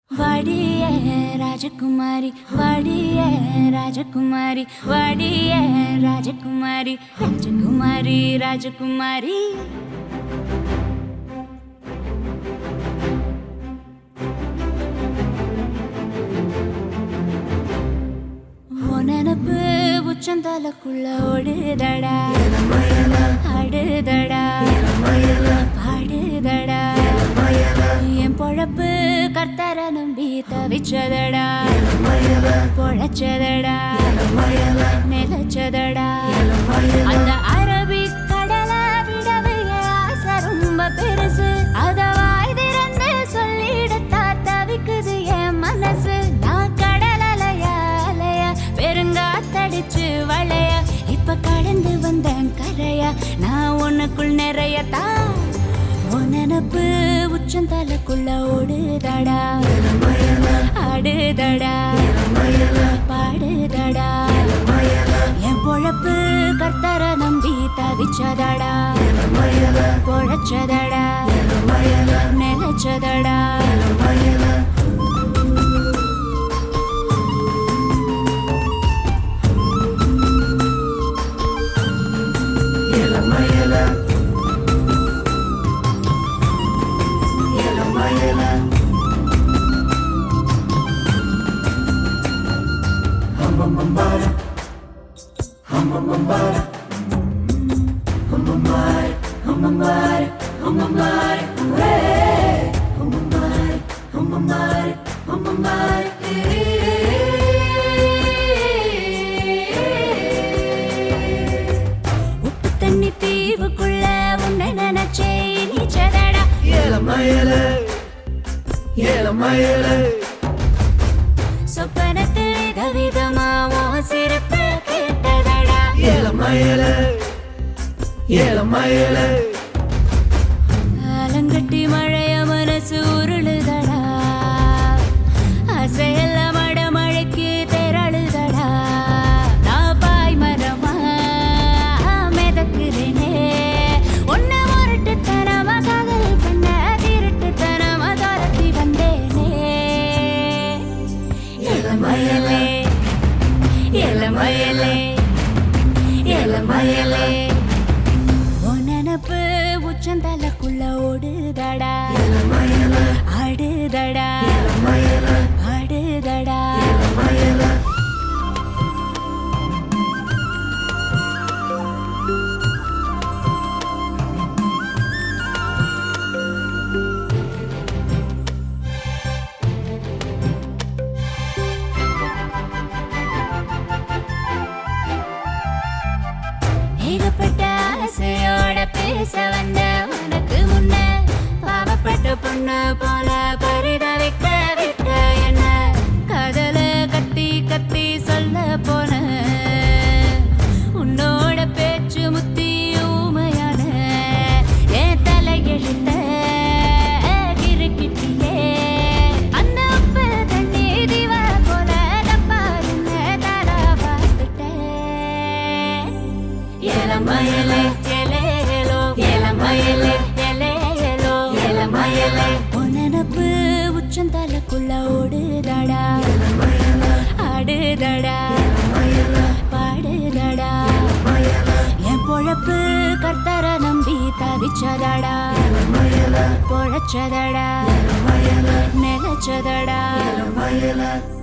வாடிய ராஜகுமாரி வாடிய ராஜகுமாரி வாடிய ராஜகுமாரி ராஜகுமாரி ராஜகுமாரி உன் நினப்பு உச்சந்தலக்குள்ள ஓடுதடா அடுதடா பாடுதடா என் பொழப்பு கர்த்தர நம்பி தவிச்சதடா பொழைச்சதடா நிலச்சதடா அந்த அரபிக் கடல விடவே ஆசை ரொம்ப பெருசு அத வாய் திறந்து சொல்லிடத்தா தவிக்குது என் மனசு நான் கடல் அலையா அலையா பெருங்காத்தடிச்சு வளைய இப்ப கடந்து வந்தேன் கரையா நான் உனக்குள் நிறைய தான் உன் நினப்பு உச்சந்தலைக்குள்ள ஓடுதடா ஆடுதடா பாடுதடா என் பொழப்பு கர்த்தர நம்பி தவிச்சதடா பொழைச்சதடா நினைச்சதடா உப்பு தண்ணி தீவுக்குள்ள உன்னை நினைச்சே நீச்சதடா சொப்பனத்தில் விதவிதமா உன் சிரிப்பு கேட்டதடா ஆலங்கட்டி மழைய மனசு உருளுதடா அசையல்ல மட மழைக்கு திரளுதடா நான் பாய் மரமா மிதக்குறேனே உன்ன முரட்டுத்தனமா காதல் பண்ண திருட்டுத்தனமா துரத்தி வந்தேனே இளமயலே இளமயலே இளமயலே உன் நினப்பு உச்சந்தலைக்குள்ள ஓடுதடா ஆடுதடா ஆடுதடா ஏகப்பட்ட ஆசையோட பேச வந்த உனக்கு முன்ன பாவப்பட்ட பொண்ணு போல பரிதவிக்க விட்ட என்ன கதல கத்தி கத்தி சொல்ல போன உன்னோட பேச்சு முத்தி ஊமையான என் தலையெழுத்த கிறுக்கிட்டியே அந்த உப்பு தண்ணி திவ போல தப்பாருங்க தர பார்த்துட்டேன் இளமயலே இலையலோ இளமயலே இலையலோ இளமயலே உன் நினப்பு உச்சந்தலைக்குள்ள ஓடுதடா ஆடுதடா பாடுதடா என் பொழப்பு கர்த்தர நம்பி தவிச்சதடா பொழைச்சதடா நிலச்சதடா